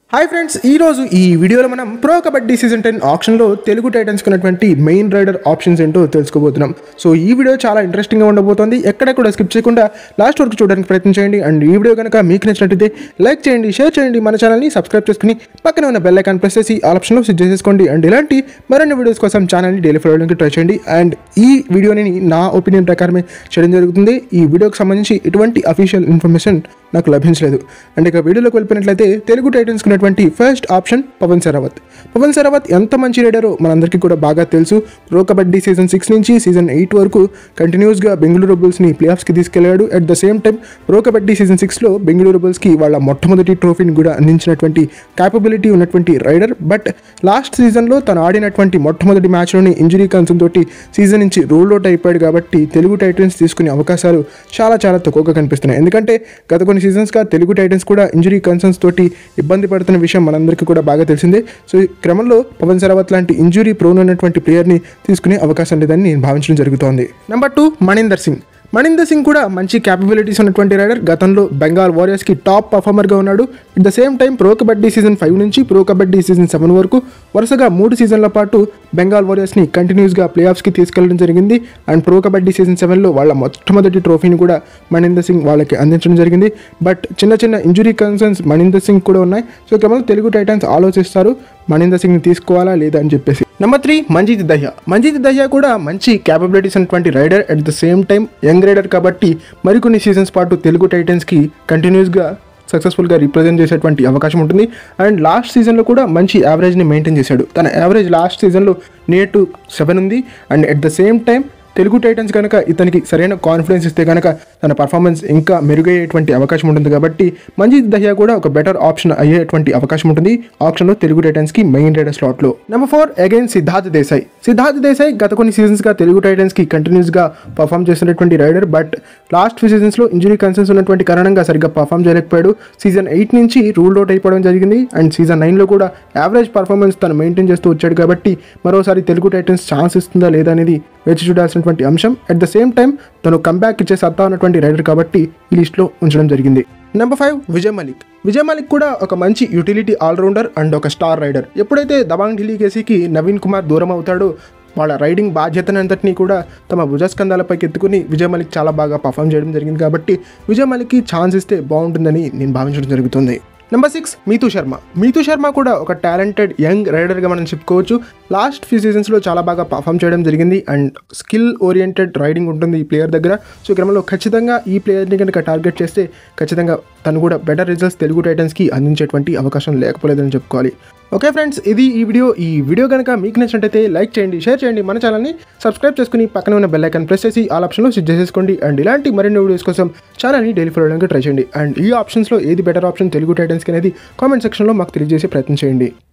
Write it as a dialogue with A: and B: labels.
A: hi friends ఈ రోజు ఈ వీడియోలో మనం ప్రో కబడ్డీ సీజన్ టెన్ ఆప్షన్లో తెలుగు టైటన్స్ ఉన్నటువంటి మెయిన్ రైడర్ ఆప్షన్స్ ఏంటో తెలుసుకోబోతున్నాం సో ఈ వీడియో చాలా ఇంట్రెస్టింగ్గా ఉండబోతోంది ఎక్కడ కూడా స్కిప్ చేయకుండా లాస్ట్ వరకు చూడడానికి ప్రయత్నం చేయండి అండ్ ఈ వీడియో కనుక మీకు నచ్చినట్టయితే లైక్ చేయండి షేర్ చేయండి మన ఛానల్ని సబ్స్క్రైబ్ చేసుకుని పక్కన ఉన్న బెల్ ఐకాన్ ప్రెస్ చేసి ఆ ఆప్షన్లో సెట్ చేసేసుకోండి అండ్ ఇలాంటి మరిన్ని వీడియోస్ కోసం ఛానల్ని డైలీ ఫాలో చేయడానికి ట్రై చేయండి అండ్ ఈ వీడియోని నా ఒపీనియన్ ప్రకారమే చేయడం జరుగుతుంది ఈ వీడియోకి సంబంధించి ఎటువంటి అఫీషియల్ ఇన్ఫర్మేషన్ నాకు లభించలేదు అండ్ ఇక వీడియోలోకి వెళ్ళిపోయినట్లయితే తెలుగు టైటన్స్ ఉన్నటువంటి ఫస్ట్ ఆప్షన్ పవన్ సరావత్ పవన్ సరావత్ ఎంత మంచి రైడరో మనందరికీ కూడా బాగా తెలుసు ప్రో కబడ్డీ సీజన్ సిక్స్ నుంచి సీజన్ ఎయిట్ వరకు కంటిన్యూస్గా బెంగళూరు బుల్స్ని ప్లే ఆఫ్స్కి తీసుకెళ్లాడు at the same time pro kabaddi season సిక్స్లో బెంగళూరు బుల్స్కి వాళ్ళ మొట్టమొదటి ట్రోఫీని కూడా అందించినటువంటి క్యాపబిలిటీ ఉన్నటువంటి రైడర్ బట్ లాస్ట్ సీజన్లో తను ఆడినటువంటి మొట్టమొదటి మ్యాచ్లోని ఇంజరీ కన్సర్న్ తోటి సీజన్ నుంచి రూల్ అవుట్ అయిపోయాడు కాబట్టి తెలుగు టైటన్స్ తీసుకునే అవకాశాలు చాలా చాలా తక్కువగా కనిపిస్తున్నాయి ఎందుకంటే గత కొన్ని సీజన్స్గా తెలుగు టైటన్స్ కూడా ఇంజరీ కన్సర్న్స్ తోటి ఇబ్బంది పడుతున్న విషయం మనందరికీ కూడా బాగా తెలిసిందే సో ఈ క్రమంలో పవన్ సరావత్ లాంటి ఇంజురీ ప్రోన్ ఉన్నటువంటి ప్లేయర్ని తీసుకునే అవకాశం లేదని నేను భావించడం జరుగుతోంది నెంబర్ టూ మణీందర్ సింగ్ మణీందర్ సింగ్ కూడా మంచి క్యాపబిలిటీస్ ఉన్నటువంటి రైడర్ గతంలో బెంగాల్ వారియర్స్కి టాప్ పర్ఫార్మర్గా ఉన్నాడు at the same time pro kabaddi season five నుంచి ప్రో కబడ్డీ సీజన్ సెవెన్ వరకు వరుసగా మూడు సీజన్ల పాటు బెంగాల్ వారియర్స్ని కంటిన్యూస్గా ప్లే ఆఫ్స్కి తీసుకెళ్లడం జరిగింది అండ్ ప్రో కబడ్డీ సీజన్ సెవెన్లో వాళ్ళ మొట్టమొదటి ట్రోఫీని కూడా మణీందర్ సింగ్ వాళ్ళకి అందించడం జరిగింది బట్ చిన్న చిన్న ఇంజురీ కన్సర్న్స్ మణీందర్ సింగ్ కూడా ఉన్నాయి సో క్రమంలో తెలుగు టైటన్స్ ఆలోచిస్తారు మణీందర్ సింగ్ని తీసుకోవాలా లేదా అని చెప్పేసి నెంబర్ త్రీ మంజీత్ దహ్యా మంజీత్ దహ్యా కూడా మంచి క్యాపబిలిటీస్ ఉన్నటువంటి raider at the same time young raider కాబట్టి మరికొన్ని సీజన్స్ పాటు తెలుగు టైటన్స్కి కంటిన్యూస్గా సక్సెస్ఫుల్గా రిప్రజెంట్ చేసేటువంటి అవకాశం ఉంటుంది అండ్ లాస్ట్ సీజన్లో కూడా మంచి యావరేజ్ని మెయింటైన్ చేశాడు తన యావరేజ్ లాస్ట్ సీజన్లో నియర్ టు సెవెన్ ఉంది and at the same time Telugu Titans కనుక ఇతనికి సరైన కాన్ఫిడెన్స్ ఇస్తే కనుక తన పర్ఫార్మెన్స్ ఇంకా మెరుగయ్యేటువంటి అవకాశం ఉంటుంది కాబట్టి మంజీత్ దహ్యా కూడా ఒక బెటర్ ఆప్షన్ అయ్యేటువంటి అవకాశం ఉంటుంది ఆప్షన్లో తెలుగు టైటన్స్కి మెయిన్ రైడర్ స్లాట్లో number four again Siddharth Desai Siddharth Desai గత కొన్ని సీజన్స్గా తెలుగు టైటన్స్కి కంటిన్యూస్గా పర్ఫామ్ చేస్తున్నటువంటి రైడర్ బట్ లాస్ట్ ఫ్యూ సీజన్స్లో ఇంజరీ కన్సర్న్స్ ఉన్నటువంటి కారణంగా సరిగ్గా పర్ఫామ్ చేయలేకపోయాడు సీజన్ ఎయిట్ నుంచి రూల్ అవుట్ అయిపోవడం జరిగింది అండ్ సీజన్ నైన్లో కూడా యావరేజ్ పర్ఫార్మెన్స్ తను మెయింటైన్ చేస్తూ వచ్చాడు కాబట్టి మరోసారి తెలుగు టైటన్స్ ఛాన్స్ ఇస్తుందా లేదా అనేది వేచి చూడాల్సినటువంటి అంశం అట్ ద సేమ్ టైం తను కంబ్యాక్ ఇచ్చే సత్తా ఉన్నటువంటి రైడర్ కాబట్టి ఈ లిస్ట్లో ఉంచడం జరిగింది నెంబర్ ఫైవ్ విజయ్ మలిక్ విజయ్ మలిక్ కూడా ఒక మంచి యూటిలిటీ ఆల్రౌండర్ అండ్ ఒక స్టార్ రైడర్ ఎప్పుడైతే దబాంగ్ ఢిల్లీ కేసీకి నవీన్ కుమార్ దూరం అవుతాడో వాళ్ళ రైడింగ్ బాధ్యతనంతటినీ కూడా తమ భుజస్కంధాలపైకి ఎత్తుకుని విజయ్ మలిక్ చాలా బాగా పర్ఫామ్ చేయడం జరిగింది కాబట్టి విజయ్ మలిక్కి ఛాన్స్ ఇస్తే బాగుంటుందని నేను భావించడం జరుగుతుంది నెంబర్ సిక్స్ మీతూ శర్మ మీతూ శర్మ కూడా ఒక టాలెంటెడ్ యంగ్ రైడర్గా మనం చెప్పుకోవచ్చు లాస్ట్ ఫ్యూ సీజన్స్లో చాలా బాగా పర్ఫామ్ చేయడం జరిగింది అండ్ స్కిల్ ఓరియంటెడ్ రైడింగ్ ఉంటుంది ఈ ప్లేయర్ దగ్గర సో క్రమంలో ఖచ్చితంగా ఈ ప్లేయర్ని కనుక టార్గెట్ చేస్తే ఖచ్చితంగా తను కూడా బెటర్ రిజల్ట్స్ తెలుగు టైటన్స్కి అందించేటువంటి అవకాశం లేకపోలేదని చెప్పుకోవాలి ఓకే ఫ్రెండ్స్ ఇది ఈ వీడియో ఈ వీడియో కనుక మీకు నచ్చినట్టయితే లైక్ చేయండి షేర్ చేయండి మన ఛానల్ని సబ్స్క్రైబ్ చేసుకుని పక్కన ఉన్న బెల్ ఐకాన్ ప్రెస్ చేసి ఆల్ ఆప్షన్లో సెట్ చేసేసుకోండి అండ్ ఇలాంటి మరిన్ని వీడియోస్ కోసం ఛానల్ని డైలీ ఫాలో చేయడానికి ట్రై చేయండి అండ్ ఈ ఆప్షన్స్లో ఏది బెటర్ ఆప్షన్ తెలుగు టైటన్స్కి అనేది కామెంట్ సెక్షన్లో మాకు తెలియజేసే ప్రయత్నం చేయండి